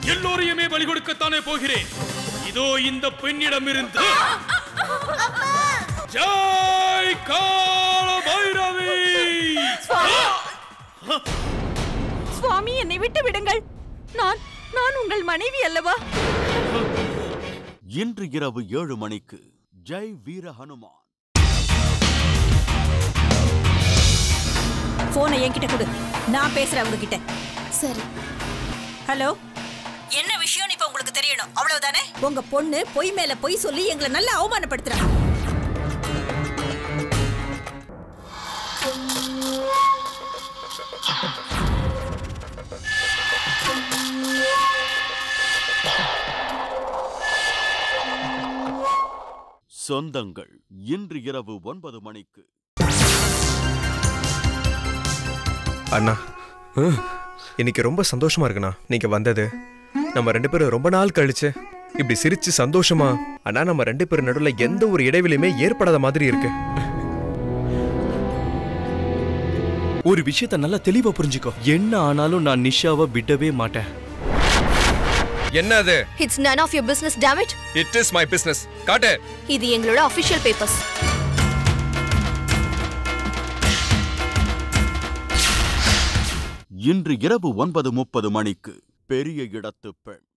எல்லோரையுமே பலி கொடுக்கத்தானே போகிறேன் இதோ இந்த பெண்ணிடமிருந்து ஜெய் கால பைரவி சுவாமி என்னை விட்டு விடுங்கள் நான் நான் உங்கள் மனைவி அல்லவா இன்று இரவு ஏழு மணிக்கு ஜெய் வீர ஹனுமான் போனை என்கிட்ட கொடு நான் பேசுறேன் அவங்க கிட்ட சரி ஹலோ என்ன விஷயம் இப்ப உங்களுக்கு தெரியணும் அவ்வளவுதானே உங்க பொண்ணு பொய் மேல பொய் சொல்லி எங்களை நல்லா அவமானப்படுத்துறா சொந்தங்கள் இன்று இரவு ஒன்பது மணிக்கு அண்ணா ஹம், இன்னைக்கு ரொம்ப சந்தோஷமா இருக்குண்ணா நீங்க வந்தது நம்ம ரெண்டு பேரும் ரொம்ப நாள் கழிச்சு இப்படி சிரிச்சு சந்தோஷமா அண்ணா நம்ம ரெண்டு பேரும் நடுவுல எந்த ஒரு இடைவெளியுமே ஏற்படாத மாதிரி இருக்கு ஒரு விஷயத்த நல்லா தெளிவா புரிஞ்சுக்கோ என்ன ஆனாலும் நான் நிஷாவை விடவே மாட்டேன் என்ன அது it's none of your business damn it it is my business காட்டு இது எங்களோட அஃபிஷியல் பேப்பர்ஸ் இன்று இரவு ஒன்பது முப்பது மணிக்கு பெரிய இடத்து பெண்